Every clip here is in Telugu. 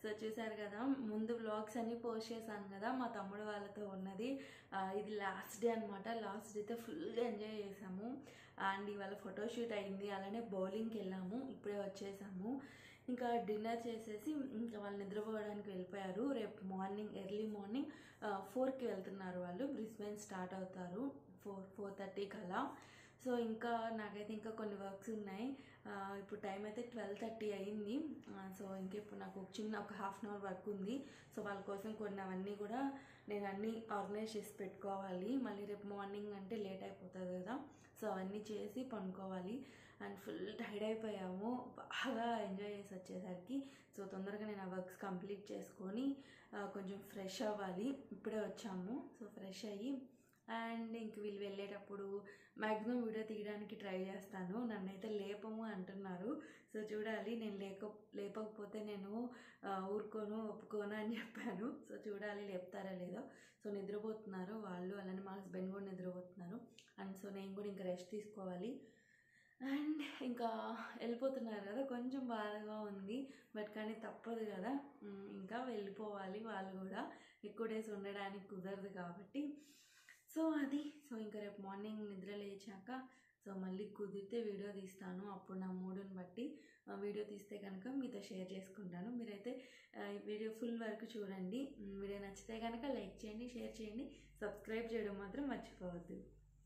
సో చూసారు కదా ముందు వ్లాగ్స్ అన్ని పోస్ట్ చేశాను కదా మా తమ్ముడు వాళ్ళతో ఉన్నది ఆ, ఇది లాస్ట్ డే అనమాట లాస్ట్ డే అయితే ఫుల్ ఎంజాయ్ చేసాము అండ్ ఇవాళ ఫోటోషూట్ అయింది అలానే బౌలింగ్కి వెళ్ళాము ఇప్పుడే వచ్చేసాము ఇంకా డిన్నర్ చేసేసి ఇంకా వాళ్ళు నిద్రపోవడానికి వెళ్ళిపోయారు రేపు మార్నింగ్ ఎర్లీ మార్నింగ్ ఫోర్కి వెళ్తున్నారు వాళ్ళు బ్రిస్బెన్ స్టార్ట్ అవుతారు ఫోర్ ఫోర్ థర్టీకి అలా సో ఇంకా నాకైతే ఇంకా కొన్ని వర్క్స్ ఉన్నాయి ఆ, ఇప్పుడు టైం అయితే ట్వెల్వ్ థర్టీ అయింది ఆ, సో ఇంకా ఇప్పుడు నాకు ఒక చిన్న ఒక హాఫ్ అన్ అవర్ వర్క్ ఉంది సో వాళ్ళ కోసం కొన్ని అవన్నీ కూడా నేను అన్నీ ఆర్గనైజ్ చేసి పెట్టుకోవాలి మళ్ళీ రేపు మార్నింగ్ అంటే లేట్ అయిపోతుంది కదా సో అవన్నీ చేసి పనుకోవాలి అండ్ ఫుల్ టైర్డ్ అయిపోయాము బాగా ఎంజాయ్ చేసి వచ్చేసరికి సో తొందరగా నేను ఆ వర్క్స్ కంప్లీట్ చేసుకొని ఆ, కొంచెం ఫ్రెష్ అవ్వాలి ఇప్పుడే వచ్చాము సో ఫ్రెష్ అయ్యి అండ్ ఇంక వీళ్ళు వెళ్ళేటప్పుడు మ్యాక్సిమం వీడియో తీయడానికి ట్రై చేస్తాను నన్నైతే లేపము అంటున్నారు సో చూడాలి నేను లేక లేపకపోతే నేను ఆ, ఊరుకోను ఒప్పుకోను అని చెప్పాను సో చూడాలి లేపుతారా లేదో సో నిద్రపోతున్నారు వాళ్ళు అలానే మా హస్బెండ్ కూడా నిద్రపోతున్నారు అండ్ సో నేను కూడా ఇంకా రెస్ట్ తీసుకోవాలి అండ్ ఇంకా వెళ్ళిపోతున్నారు కదా కొంచెం బాధగా ఉంది బట్ కానీ తప్పదు కదా ఉమ్, ఇంకా వెళ్ళిపోవాలి వాళ్ళు కూడా ఎక్కువ డేస్ ఉండడానికి కుదరదు కాబట్టి సో అది సో ఇంకా రేపు మార్నింగ్ నిద్ర లేచాక సో మళ్ళీ కుదిరితే వీడియో తీస్తాను అప్పుడు నా మూడుని బట్టి ఆ, వీడియో తీస్తే కనుక మీతో షేర్ చేసుకుంటాను మీరైతే ఆ, ఈ వీడియో ఫుల్ వరకు చూడండి ఉమ్, వీడియో నచ్చితే కనుక లైక్ చేయండి షేర్ చేయండి సబ్స్క్రైబ్ చేయడం మాత్రం మర్చిపోవద్దు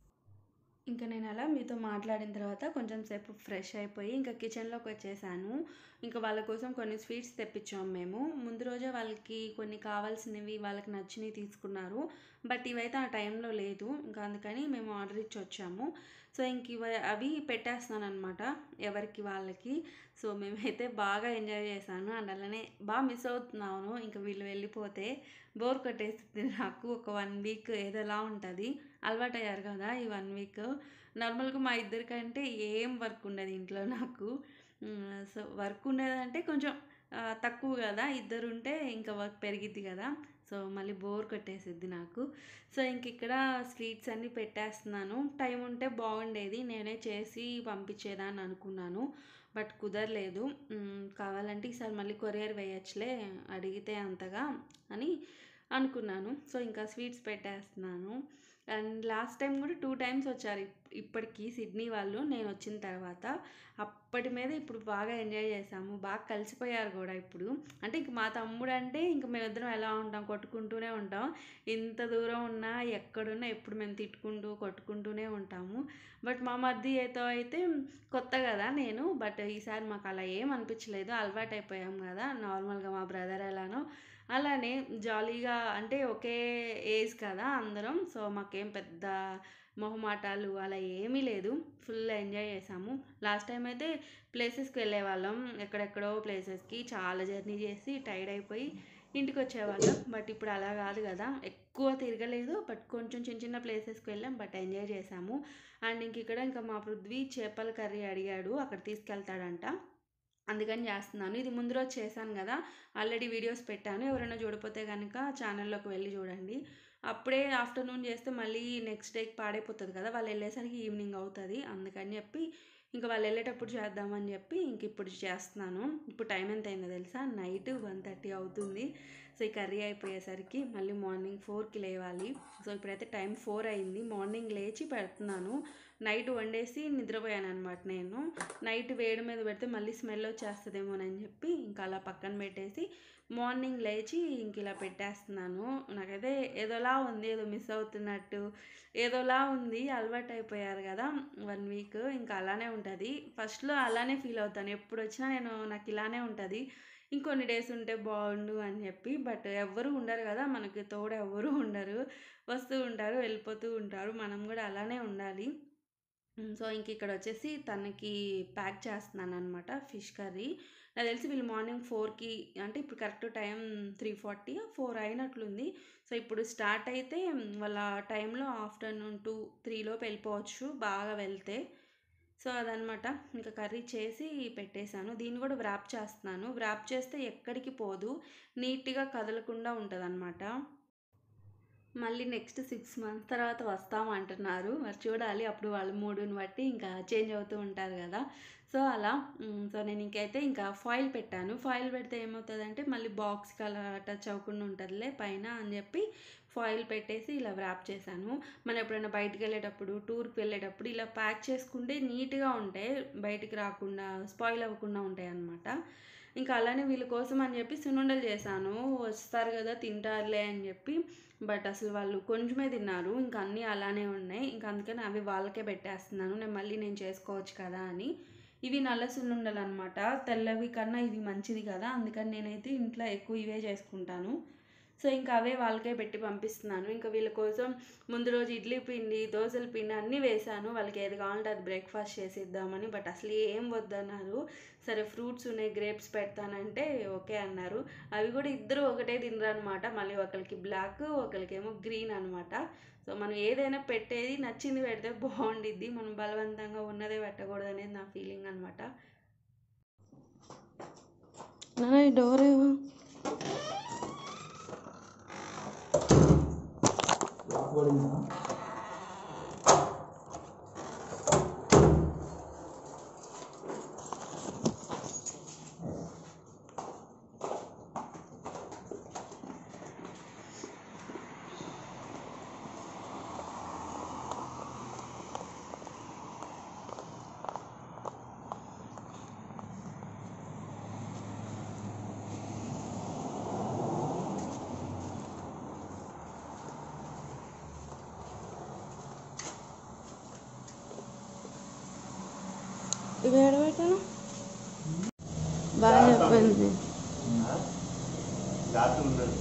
ఇంకా నేను అలా మీతో మాట్లాడిన తర్వాత కొంచెం సేపు ఫ్రెష్ అయిపోయి ఇంకా కిచెన్లోకి వచ్చేసాను ఇంకా వాళ్ళ కోసం కొన్ని స్వీట్స్ తెప్పించాము మేము ముందు రోజే వాళ్ళకి కొన్ని కావాల్సినవి వాళ్ళకి నచ్చినవి తీసుకున్నారు బట్ ఇవైతే ఆ టైంలో లేదు ఇంకా అందుకని మేము ఆర్డర్ ఇచ్చి వచ్చాము సో ఇంక ఇవ అవి పెట్టేస్తున్నాను అనమాట ఎవరికి వాళ్ళకి సో మేమైతే బాగా ఎంజాయ్ చేశాను అండ్ అలానే బాగా మిస్ అవుతున్నాను ఇంకా వీళ్ళు వెళ్ళిపోతే బోర్ కొట్టేస్తుంది నాకు ఒక వన్ వీక్ ఏదోలా ఉంటుంది అలవాటు అయ్యారు కదా ఈ వన్ వీక్ నార్మల్గా మా ఇద్దరికంటే ఏం వర్క్ ఉండదు ఇంట్లో నాకు మ్, సో వర్క్ ఉండేదంటే కొంచెం ఆ, తక్కువ కదా ఇద్దరు ఉంటే ఇంకా వర్క్ పెరిగిద్ది కదా సో మళ్ళీ బోర్ కొట్టేసిద్ది నాకు సో ఇంక ఇక్కడ స్వీట్స్ అన్నీ పెట్టేస్తున్నాను టైం ఉంటే బాగుండేది నేనే చేసి పంపించేదాన్ని అనుకున్నాను బట్ కుదరలేదు మ్, కావాలంటే ఈసారి మళ్ళీ కొరియర్ వేయచ్చులే అడిగితే అంతగా అని అనుకున్నాను సో ఇంకా స్వీట్స్ పెట్టేస్తున్నాను అండ్ లాస్ట్ టైం కూడా టూ టైమ్స్ వచ్చారు ఇప్- ఇప్పటికి సిడ్నీ వాళ్ళు నేను వచ్చిన తర్వాత అప్పటి మీద ఇప్పుడు బాగా ఎంజాయ్ చేసాము బాగా కలిసిపోయారు కూడా ఇప్పుడు అంటే ఇంక మా తమ్ముడు అంటే ఇంక మేమిద్దరం ఎలా ఉంటాం కొట్టుకుంటూనే ఉంటాం ఇంత దూరం ఉన్నా ఎక్కడున్నా ఎప్పుడు మేము తిట్టుకుంటూ కొట్టుకుంటూనే ఉంటాము బట్ మా మధ్యతో అయితే కొత్త కదా నేను బట్ ఈసారి మాకు అలా ఏం అనిపించలేదు అలవాటు అయిపోయాం కదా నార్మల్గా మా బ్రదర్ ఎలానో అలానే జాలీగా అంటే ఒకే ఏజ్ కదా అందరం సో మాకేం పెద్ద మొహమాటాలు అలా ఏమీ లేదు ఫుల్ ఎంజాయ్ చేసాము లాస్ట్ టైం అయితే ప్లేసెస్కి వెళ్ళే వాళ్ళం ఎక్కడెక్కడో ప్లేసెస్కి చాలా జర్నీ చేసి టైర్డ్ అయిపోయి ఇంటికి వచ్చేవాళ్ళం బట్ ఇప్పుడు అలా కాదు కదా ఎక్కువ తిరగలేదు బట్ కొంచెం చిన్న చిన్న ప్లేసెస్కి వెళ్ళాం బట్ ఎంజాయ్ చేసాము అండ్ ఇంక ఇక్కడ ఇంకా మా పృథ్వీ చేపల కర్రీ అడిగాడు అక్కడ తీసుకెళ్తాడంట అందుకని చేస్తున్నాను ఇది ముందు రోజు చేశాను కదా ఆల్రెడీ వీడియోస్ పెట్టాను ఎవరైనా చూడపోతే కనుక ఛానల్లోకి వెళ్ళి చూడండి అప్పుడే ఆఫ్టర్నూన్ చేస్తే మళ్ళీ నెక్స్ట్ డేకి పాడైపోతుంది కదా వాళ్ళు వెళ్ళేసరికి ఈవినింగ్ అవుతుంది అందుకని చెప్పి ఇంకా వాళ్ళు వెళ్ళేటప్పుడు చేద్దామని చెప్పి ఇంక ఇప్పుడు చేస్తున్నాను ఇప్పుడు టైం ఎంత అయిందో తెలుసా నైట్ వన్ థర్టీ అవుతుంది సో ఈ కర్రీ అయిపోయేసరికి మళ్ళీ మార్నింగ్ ఫోర్కి లేవాలి సో ఇప్పుడైతే టైం ఫోర్ అయింది మార్నింగ్ లేచి పెడుతున్నాను నైట్ వండేసి నిద్రపోయాను అనమాట నేను నైట్ వేడి మీద పెడితే మళ్ళీ స్మెల్ వచ్చేస్తుందేమోనని చెప్పి ఇంకా అలా పక్కన పెట్టేసి మార్నింగ్ లేచి ఇంక ఇలా పెట్టేస్తున్నాను నాకైతే ఏదోలా ఉంది ఏదో మిస్ అవుతున్నట్టు ఏదోలా ఉంది అలవాటు అయిపోయారు కదా వన్ వీక్ ఇంకా అలానే ఉంటుంది ఫస్ట్లో అలానే ఫీల్ అవుతాను ఎప్పుడు వచ్చినా నేను నాకు ఇలానే ఉంటుంది ఇంకొన్ని డేస్ ఉంటే బాగుండు అని చెప్పి బట్ ఎవ్వరు ఉండరు కదా మనకి తోడు ఎవ్వరు ఉండరు వస్తూ ఉంటారు వెళ్ళిపోతూ ఉంటారు మనం కూడా అలానే ఉండాలి ఉమ్, సో ఇంక ఇక్కడ వచ్చేసి తనకి ప్యాక్ చేస్తున్నాను అనమాట ఫిష్ కర్రీ నాకు తెలిసి వీళ్ళు మార్నింగ్ ఫోర్కి అంటే ఇప్పుడు correct time three forty four అయినట్లుంది సో ఇప్పుడు స్టార్ట్ అయితే వాళ్ళ టైంలో ఆఫ్టర్నూన్ టూ త్రీలోపు వెళ్ళిపోవచ్చు బాగా వెళ్తే సో అదనమాట ఇంకా కర్రీ చేసి పెట్టేశాను దీన్ని కూడా వ్రాప్ చేస్తున్నాను వ్రాప్ చేస్తే ఎక్కడికి పోదు నీట్గా కదలకుండా ఉంటుంది మళ్ళీ నెక్స్ట్ సిక్స్ మంత్స్ తర్వాత వస్తాం అంటున్నారు మరి చూడాలి అప్పుడు వాళ్ళ మూడుని బట్టి ఇంకా చేంజ్ అవుతూ ఉంటారు కదా సో అలా మ్, సో నేను ఇంకైతే ఇంకా ఫాయిల్ పెట్టాను ఫాయిల్ పెడితే ఏమవుతుందంటే మళ్ళీ బాక్స్కి అలా టచ్ అవ్వకుండా ఉంటుందిలే పైన అని చెప్పి ఫాయిల్ పెట్టేసి ఇలా వ్రాప్ చేశాను మనం ఎప్పుడైనా బయటికి వెళ్ళేటప్పుడు టూర్కి వెళ్ళేటప్పుడు ఇలా ప్యాక్ చేసుకుంటే నీట్గా ఉంటాయి బయటికి రాకుండా స్పాయిల్ అవ్వకుండా ఉంటాయి అన్నమాట ఇంకా అలానే వీళ్ళ కోసం అని చెప్పి సున్నుండలు చేశాను వస్తారు కదా తింటారులే అని చెప్పి బట్ అసలు వాళ్ళు కొంచెమే తిన్నారు ఇంకా అన్నీ అలానే ఉన్నాయి ఇంకా అందుకని అవి వాళ్ళకే పెట్టేస్తున్నాను నేను మళ్ళీ నేను చేసుకోవచ్చు కదా అని ఇవి నల్ల సున్నుండలు అనమాట తెల్లవి కన్నా ఇది మంచిది కదా అందుకని నేనైతే ఇంట్లో ఎక్కువ ఇవే చేసుకుంటాను సో ఇంకా అవే వాళ్ళకే పెట్టి పంపిస్తున్నాను ఇంకా వీళ్ళ కోసం ముందు రోజు ఇడ్లీ పిండి దోశల పిండి అన్నీ వేశాను వాళ్ళకి ఏది కావాలంటే అది బ్రేక్ఫాస్ట్ చేసిద్దామని బట్ అసలు ఏం వద్దన్నారు సరే ఫ్రూట్స్ ఉన్నాయి గ్రేప్స్ పెడతానంటే ఓకే అన్నారు అవి కూడా ఇద్దరు ఒకటే తినరు అనమాట మళ్ళీ ఒకరికి బ్లాక్ ఒకరికేమో గ్రీన్ అనమాట సో మనం ఏదైనా పెట్టేది నచ్చింది పెడితే బాగుండిద్ది మనం బలవంతంగా ఉన్నదే పెట్టకూడదు అనేది నా ఫీలింగ్ అనమాట డోర్ ఇవి ఎడబెట్టాను బాగా చెప్పింది జాగ్రత్త ఉండదు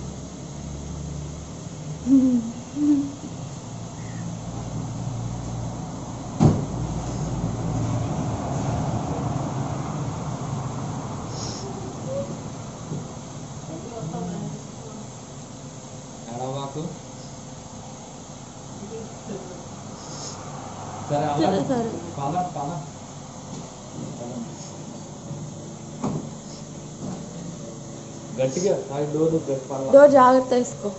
ఎడవాకు సరే సరే అలా సరే పద పద గట్టిగా ఆ డోర్ పద డోర్ జాగ్రత్త వేసుకో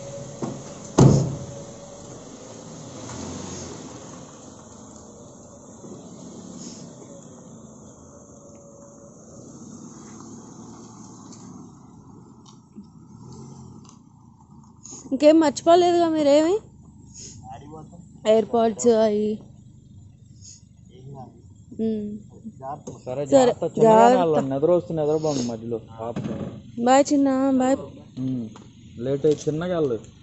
ఇంకేం మర్చిపోలేదుగా మీరేమి ఎయిర్ పాడ్స్ అవి ఉమ్. సరే సరే, జాగ్రత్త చిన్నగానే జాగ్రత్త. వెళ్ళండి. నిద్ర వస్తుంది నిద్రపోండి మధ్యలో ఆపుతుంది. బాయ్ చిన్న బాయ్ ఉమ్. లేట్ అయ్యి చిన్నగా వెళ్ళదు